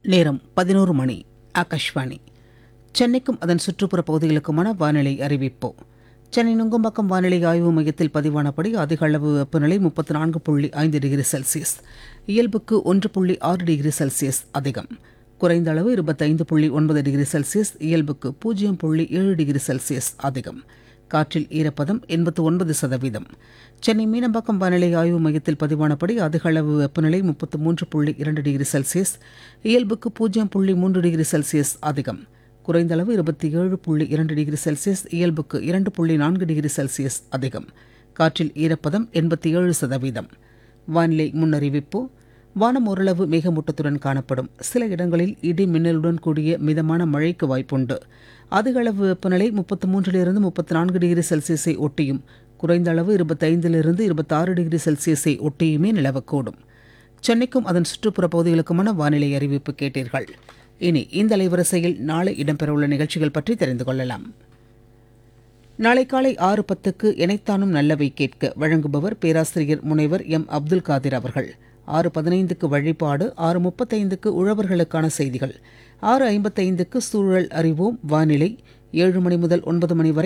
நேரம் பதினோரு மணி ஆகாஷ்வாணி சென்னைக்கும் அதன் சுற்றுப்புற பகுதிகளுக்குமான வானிலை அறிவிப்பு சென்னை நுங்கம்பாக்கம் வானிலை ஆய்வு மையத்தில் பதிவானபடி அதிக அளவு வெப்பநிலை முப்பத்தி நான்கு புள்ளி ஐந்து டிகிரி செல்சியஸ் இயல்புக்கு ஒன்று புள்ளி ஆறு டிகிரி செல்சியஸ் அதிகம் குறைந்த அளவு இருபத்தைந்து புள்ளி ஒன்பது டிகிரி செல்சியஸ் இயல்புக்கு பூஜ்ஜியம் புள்ளி ஏழு டிகிரி செல்சியஸ் அதிகம் காற்றில் ஈரப்பதம் எண்பத்து ஒன்பது சதவீதம் சென்னை மீனம்பாக்கம் வானிலை ஆய்வு மையத்தில் பதிவானபடி அதிக அளவு வெப்பநிலை முப்பத்து மூன்று புள்ளி இரண்டு டிகிரி செல்சியஸ் இயல்புக்கு பூஜ்ஜியம் புள்ளி மூன்று டிகிரி செல்சியஸ் அதிகம் குறைந்த அளவு இருபத்தி ஏழு புள்ளி இரண்டு டிகிரி செல்சியஸ் இயல்புக்கு இரண்டு புள்ளி நான்கு டிகிரி செல்சியஸ் அதிகம் காற்றில் ஈரப்பதம் எண்பத்தி ஏழு சதவீதம் வானிலை முன்னறிவிப்பு வானம் ஓரளவு மேகமூட்டத்துடன் காணப்படும் சில இடங்களில் இடி மின்னலுடன் கூடிய மிதமான மழைக்கு வாய்ப்புண்டு அதிக அளவு வெப்பநிலை முப்பத்து மூன்றிலிருந்து முப்பத்தி நான்கு டிகிரி செல்சியஸை ஒட்டியும் குறைந்த அளவு இருபத்தைந்திலிருந்து இருபத்தாறு டிகிரி செல்சியஸை ஒட்டியுமே நிலவக்கூடும் சென்னைக்கும் அதன் சுற்றுப்புற பகுதிகளுக்குமான வானிலை அறிவிப்பு கேட்டீர்கள் இனி இந்த அலைவரிசையில் நாளை இடம்பெறவுள்ள நிகழ்ச்சிகள் பற்றி தெரிந்து கொள்ளலாம் நாளை காலை ஆறு பத்துக்கு இணைத்தானும் நல்லவை கேட்க வழங்குபவர் பேராசிரியர் முனைவர் எம் அப்துல் காதிர் அவர்கள் ஆறு பதினைந்துக்கு வழிபாடு ஆறு முப்பத்தைந்துக்கு உழவர்களுக்கான செய்திகள் ஆறு ஐம்பத்தைந்துக்கு சூழல் அறிவோம் வானிலை ஏழு மணி முதல் ஒன்பது மணி வரை